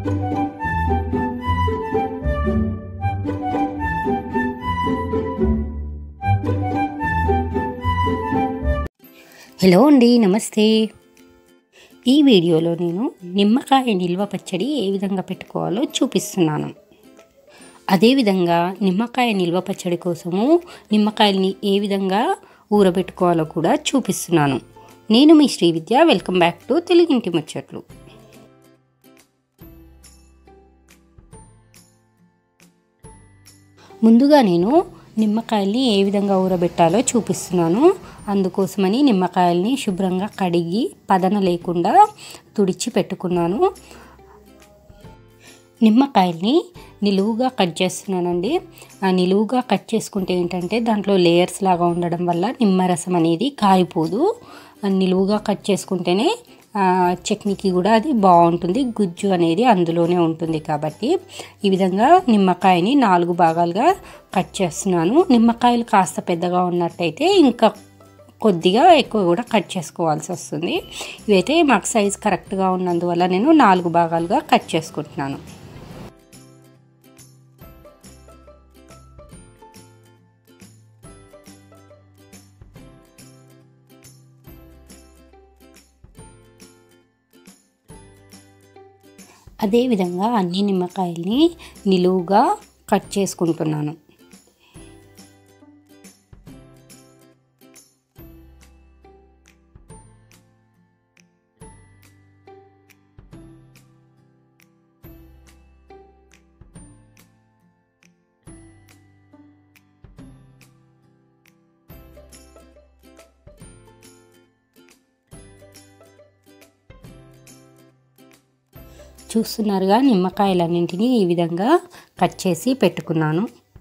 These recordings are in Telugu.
హలో అండి నమస్తే ఈ వీడియోలో నేను నిమ్మకాయ నిల్వ పచ్చడి ఏ విధంగా పెట్టుకోవాలో చూపిస్తున్నాను అదేవిధంగా నిమ్మకాయ నిల్వ పచ్చడి కోసము నిమ్మకాయల్ని ఏ విధంగా ఊరబెట్టుకోవాలో కూడా చూపిస్తున్నాను నేను మీ శ్రీవిద్య వెల్కమ్ బ్యాక్ టు తెలుగింటి ముచ్చట్లు ముందుగా నేను నిమ్మకాయల్ని ఏ విధంగా ఊరబెట్టాలో చూపిస్తున్నాను అందుకోసమని నిమ్మకాయల్ని శుభ్రంగా కడిగి పదన లేకుండా తుడిచి పెట్టుకున్నాను నిమ్మకాయల్ని నిలువుగా కట్ చేస్తున్నానండి ఆ నిలువుగా కట్ చేసుకుంటే ఏంటంటే దాంట్లో లేయర్స్ లాగా ఉండడం వల్ల నిమ్మరసం అనేది కారిపోదు నిలువుగా కట్ చేసుకుంటేనే చట్నీకి కూడా అది బాగుంటుంది గుజ్జు అనేది అందులోనే ఉంటుంది కాబట్టి ఈ విధంగా నిమ్మకాయని నాలుగు భాగాలుగా కట్ చేస్తున్నాను నిమ్మకాయలు కాస్త పెద్దగా ఉన్నట్టయితే ఇంకా కొద్దిగా ఎక్కువ కూడా కట్ చేసుకోవాల్సి వస్తుంది ఇదైతే మాకు సైజ్ కరెక్ట్గా ఉన్నందువల్ల నేను నాలుగు భాగాలుగా కట్ చేసుకుంటున్నాను అదేవిధంగా అన్ని నిమ్మకాయల్ని నిలువుగా కట్ చేసుకుంటున్నాను చూస్తున్నారుగా నిమ్మకాయలన్నింటినీ ఈ విధంగా కట్ చేసి పెట్టుకున్నాను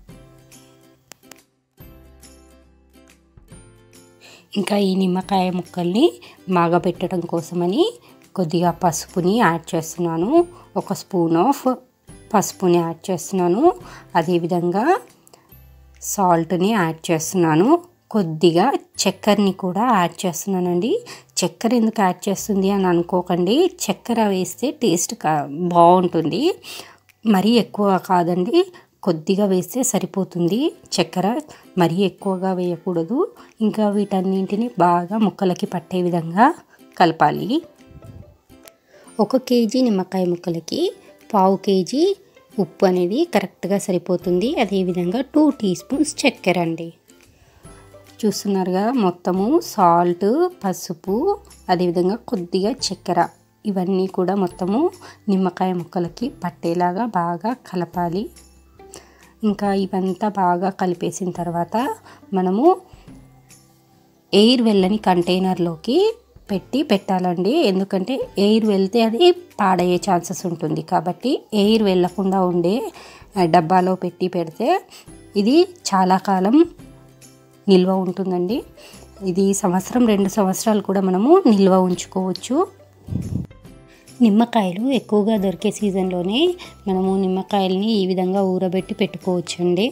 ఇంకా ఈ నిమ్మకాయ ముక్కల్ని మాగబెట్టడం కోసమని కొద్దిగా పసుపుని యాడ్ చేస్తున్నాను ఒక స్పూన్ ఆఫ్ పసుపుని యాడ్ చేస్తున్నాను అదేవిధంగా సాల్ట్ని యాడ్ చేస్తున్నాను కొద్దిగా చక్కెరని కూడా యాడ్ చేస్తున్నానండి చక్కెర ఎందుకు యాడ్ చేస్తుంది అని అనుకోకండి చక్కెర వేస్తే టేస్ట్ బాగుంటుంది మరీ ఎక్కువ కాదండి కొద్దిగా వేస్తే సరిపోతుంది చక్కెర మరీ ఎక్కువగా వేయకూడదు ఇంకా వీటన్నింటిని బాగా ముక్కలకి పట్టే విధంగా కలపాలి ఒక కేజీ నిమ్మకాయ ముక్కలకి పావు కేజీ ఉప్పు అనేది కరెక్ట్గా సరిపోతుంది అదేవిధంగా టూ టీ స్పూన్స్ చక్కెర అండి చూస్తున్నారుగా మొత్తము సాల్ట్ పసుపు అదేవిధంగా కొద్దిగా చక్కెర ఇవన్నీ కూడా మొత్తము నిమ్మకాయ ముక్కలకి పట్టేలాగా బాగా కలపాలి ఇంకా ఇవంతా బాగా కలిపేసిన తర్వాత మనము ఎయిర్ వెళ్ళని కంటైనర్లోకి పెట్టి పెట్టాలండి ఎందుకంటే ఎయిర్ వెళ్తే అది పాడయ్యే ఛాన్సెస్ ఉంటుంది కాబట్టి ఎయిర్ వెళ్ళకుండా ఉండే డబ్బాలో పెట్టి పెడితే ఇది చాలా కాలం నిల్వ ఉంటుందండి ఇది సంవత్సరం రెండు సంవత్సరాలు కూడా మనము నిల్వ ఉంచుకోవచ్చు నిమ్మకాయలు ఎక్కువగా దొరికే సీజన్లోనే మనము నిమ్మకాయలని ఈ విధంగా ఊరబెట్టి పెట్టుకోవచ్చండి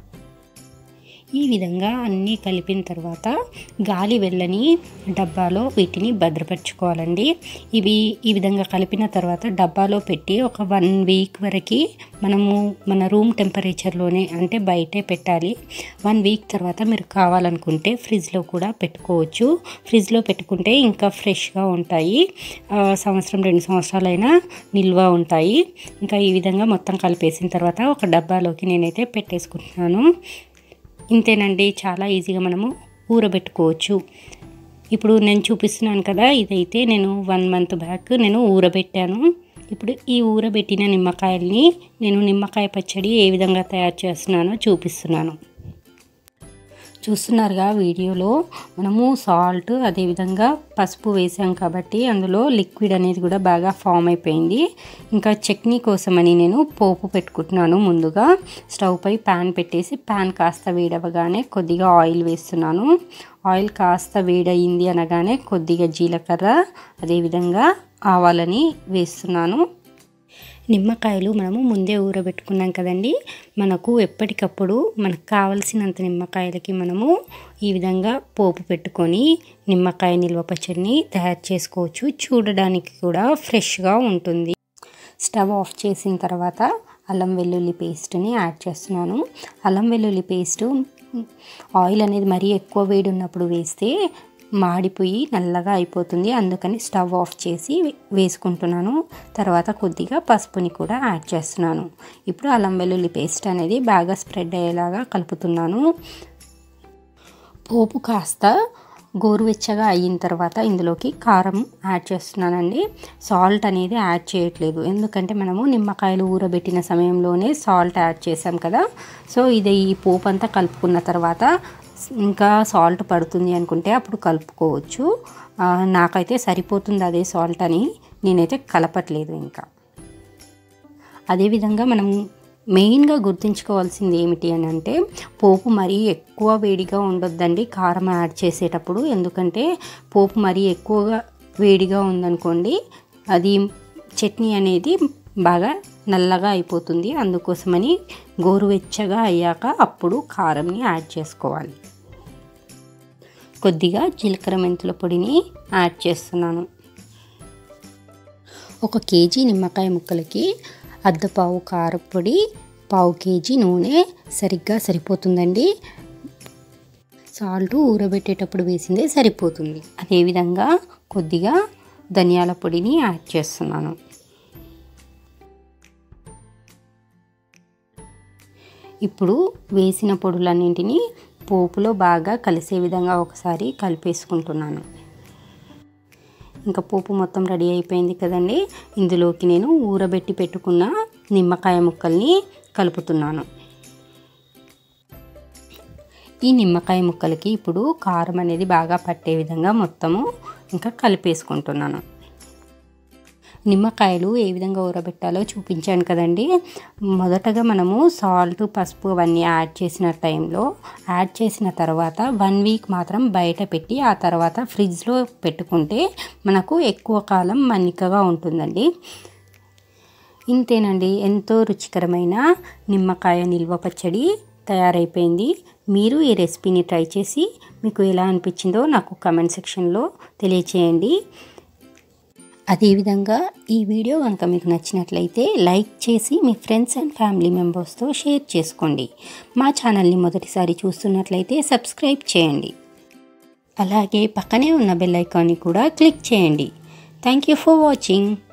ఈ విధంగా అన్నీ కలిపిన తర్వాత గాలి వెళ్ళని డబ్బాలో వీటిని భద్రపరచుకోవాలండి ఇవి ఈ విధంగా కలిపిన తర్వాత డబ్బాలో పెట్టి ఒక వన్ వీక్ వరకు మనము మన రూమ్ టెంపరేచర్లోనే అంటే బయటే పెట్టాలి వన్ వీక్ తర్వాత మీరు కావాలనుకుంటే ఫ్రిడ్జ్లో కూడా పెట్టుకోవచ్చు ఫ్రిడ్జ్లో పెట్టుకుంటే ఇంకా ఫ్రెష్గా ఉంటాయి సంవత్సరం రెండు సంవత్సరాలైనా నిల్వ ఉంటాయి ఇంకా ఈ విధంగా మొత్తం కలిపేసిన తర్వాత ఒక డబ్బాలోకి నేనైతే పెట్టేసుకుంటున్నాను ఇంతేనండి చాలా ఈజీగా మనము ఊరబెట్టుకోవచ్చు ఇప్పుడు నేను చూపిస్తున్నాను కదా ఇదైతే నేను వన్ మంత్ బ్యాక్ నేను ఊరబెట్టాను ఇప్పుడు ఈ ఊరబెట్టిన నిమ్మకాయల్ని నేను నిమ్మకాయ పచ్చడి ఏ విధంగా తయారు చేస్తున్నానో చూపిస్తున్నాను చూస్తున్నారుగా వీడియోలో మనము సాల్ట్ అదేవిధంగా పసుపు వేసాం కాబట్టి అందులో లిక్విడ్ అనేది కూడా బాగా ఫామ్ అయిపోయింది ఇంకా చట్నీ కోసమని నేను పోపు పెట్టుకుంటున్నాను ముందుగా స్టవ్ పై ప్యాన్ పెట్టేసి ప్యాన్ కాస్త వేడవగానే కొద్దిగా ఆయిల్ వేస్తున్నాను ఆయిల్ కాస్త వేడయింది అనగానే కొద్దిగా జీలకర్ర అదేవిధంగా ఆవాలని వేస్తున్నాను నిమ్మకాయలు మనము ముందే ఊరబెట్టుకున్నాం కదండి మనకు ఎప్పటికప్పుడు మనకు కావలసినంత నిమ్మకాయలకి మనము ఈ విధంగా పోపు పెట్టుకొని నిమ్మకాయ నిల్వ పచ్చడిని తయారు చేసుకోవచ్చు చూడడానికి కూడా ఫ్రెష్గా ఉంటుంది స్టవ్ ఆఫ్ చేసిన తర్వాత అల్లం వెల్లుల్లి పేస్ట్ని యాడ్ చేస్తున్నాను అల్లం వెల్లుల్లి పేస్ట్ ఆయిల్ అనేది మరీ ఎక్కువ వేడి ఉన్నప్పుడు వేస్తే మాడిపోయి నల్లగా అయిపోతుంది అందుకని స్టవ్ ఆఫ్ చేసి వేసుకుంటున్నాను తర్వాత కొద్దిగా పసుపుని కూడా యాడ్ చేస్తున్నాను ఇప్పుడు అల్లం వెల్లుల్లి పేస్ట్ అనేది బాగా స్ప్రెడ్ అయ్యేలాగా కలుపుతున్నాను పోపు కాస్త గోరువెచ్చగా అయిన తర్వాత ఇందులోకి కారం యాడ్ చేస్తున్నానండి సాల్ట్ అనేది యాడ్ చేయట్లేదు ఎందుకంటే మనము నిమ్మకాయలు ఊరబెట్టిన సమయంలోనే సాల్ట్ యాడ్ చేసాం కదా సో ఇది ఈ పోపు అంతా కలుపుకున్న తర్వాత ఇంకా సాల్ట్ పడుతుంది అనుకుంటే అప్పుడు కలుపుకోవచ్చు నాకైతే సరిపోతుంది అదే సాల్ట్ అని నేనైతే కలపట్లేదు ఇంకా అదేవిధంగా మనం మెయిన్గా గుర్తుంచుకోవాల్సింది ఏమిటి అని అంటే పోపు మరీ ఎక్కువ వేడిగా ఉండొద్దండి కారం యాడ్ చేసేటప్పుడు ఎందుకంటే పోపు మరీ ఎక్కువగా వేడిగా ఉందనుకోండి అది చట్నీ అనేది బాగా నల్లగా అయిపోతుంది అందుకోసమని గోరువెచ్చగా అయ్యాక అప్పుడు కారంని యాడ్ చేసుకోవాలి కొద్దిగా జీలకర్ర మెంతుల పొడిని యాడ్ చేస్తున్నాను ఒక కేజీ నిమ్మకాయ ముక్కలకి అర్ధపావు కారపొడి పావు కేజీ నూనె సరిగ్గా సరిపోతుందండి సాల్ట్ ఊరబెట్టేటప్పుడు వేసిందే సరిపోతుంది అదేవిధంగా కొద్దిగా ధనియాల పొడిని యాడ్ చేస్తున్నాను ఇప్పుడు వేసిన పొడులన్నింటినీ పోపులో బాగా కలిసే విధంగా ఒకసారి కలిపేసుకుంటున్నాను ఇంకా పోపు మొత్తం రెడీ అయిపోయింది కదండి ఇందులోకి నేను ఊరబెట్టి పెట్టుకున్న నిమ్మకాయ ముక్కల్ని కలుపుతున్నాను ఈ నిమ్మకాయ ముక్కలకి ఇప్పుడు కారం అనేది బాగా పట్టే విధంగా మొత్తము ఇంకా కలిపేసుకుంటున్నాను నిమ్మకాయలు ఏ విధంగా ఊరబెట్టాలో చూపించాను కదండి మొదటగా మనము సాల్ట్ పసుపు అవన్నీ యాడ్ చేసిన టైంలో యాడ్ చేసిన తర్వాత వన్ వీక్ మాత్రం బయట పెట్టి ఆ తర్వాత ఫ్రిడ్జ్లో పెట్టుకుంటే మనకు ఎక్కువ కాలం మన్నికగా ఉంటుందండి ఇంతేనండి ఎంతో రుచికరమైన నిమ్మకాయ నిల్వ పచ్చడి తయారైపోయింది మీరు ఈ రెసిపీని ట్రై చేసి మీకు ఎలా అనిపించిందో నాకు కమెంట్ సెక్షన్లో తెలియచేయండి అదేవిధంగా ఈ వీడియో కనుక మీకు నచ్చినట్లయితే లైక్ చేసి మీ ఫ్రెండ్స్ అండ్ ఫ్యామిలీ మెంబర్స్తో షేర్ చేసుకోండి మా ఛానల్ని మొదటిసారి చూస్తున్నట్లయితే సబ్స్క్రైబ్ చేయండి అలాగే పక్కనే ఉన్న బెల్ ఐకాన్ని కూడా క్లిక్ చేయండి థ్యాంక్ యూ ఫర్ వాచింగ్